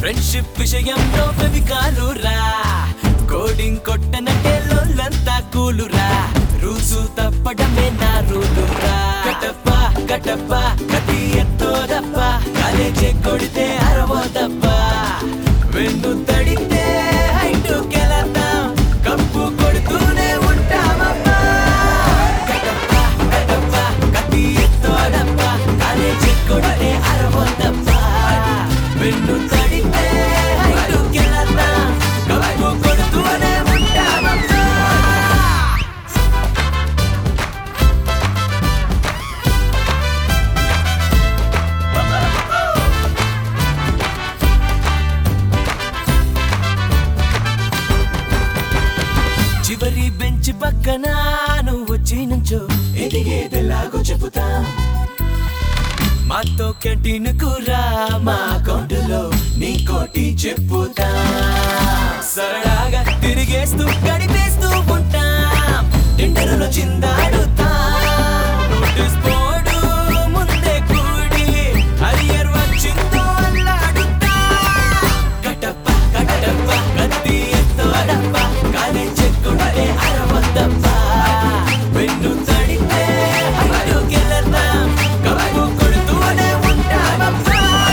friendship విషయంలో ఫెవికాలురా coding కొట్టనంటే లోలంతా కూలురా rules తప్పడమే నా రూలురా కటప్ప కటప్ప Kathi ఎత్తోదప్ప college కొడితే అరవోదప్ప వెన్ను తడితే హైటుకెళతాం కప్పు కొడుతూనే ఉంటామమ్మా కటప్ప కటప్ప కతి ఎత్తోదప్ప కాలేజీ కొడితే అరవోదప్ప వెన్ను తడితే హైటుకెళతాం కప్పు కొడుతూనే ఉంటామమ్మా చివరి బెంచ్ పక్కన నువ్వు వచ్చి నుంచో ఎదిగేదెలాగో చెబుతా మాతో క్యాంటీన్ కూరా మా అకౌంట్లో నీ కోటి చెప్పుతా సరదాగా తిరిగేస్తూ గడిపేస్తూ ఉంటాం టెండర్లో చిందాడుతా నోటీస్ బోర్డు ముందే కూడి హరియర్ వచ్చిందో అల్లాడుతా కటప్ప కటప్ప కత్తి ఎత్తోడప్ప కాలేజ్ కొడితే అరవద్దప్ప వెన్ను తడితే హైటుకెళతాం కప్పు కొడుతూనే ఉంటామప్పా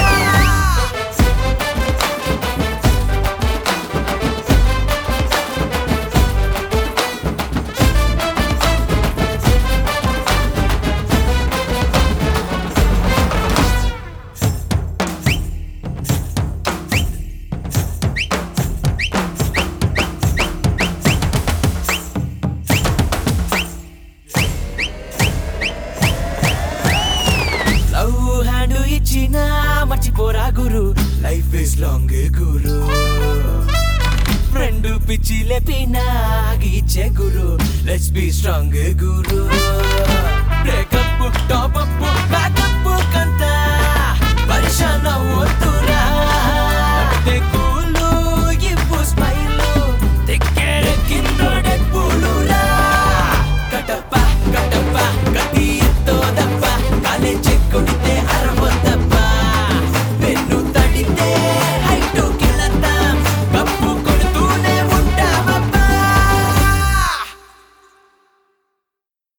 లవ్ హ్యాండ్ ఇచ్చిన మర్చిపోరా గురు లైఫ్ ఇస్ లాంగ్ గురు ఫ్రెండ్ పిచ్చి లేపిన ఇచ్చే గురు లెట్స్ బి స్ట్రాంగ్ గురు బ్రేకప్ టాప్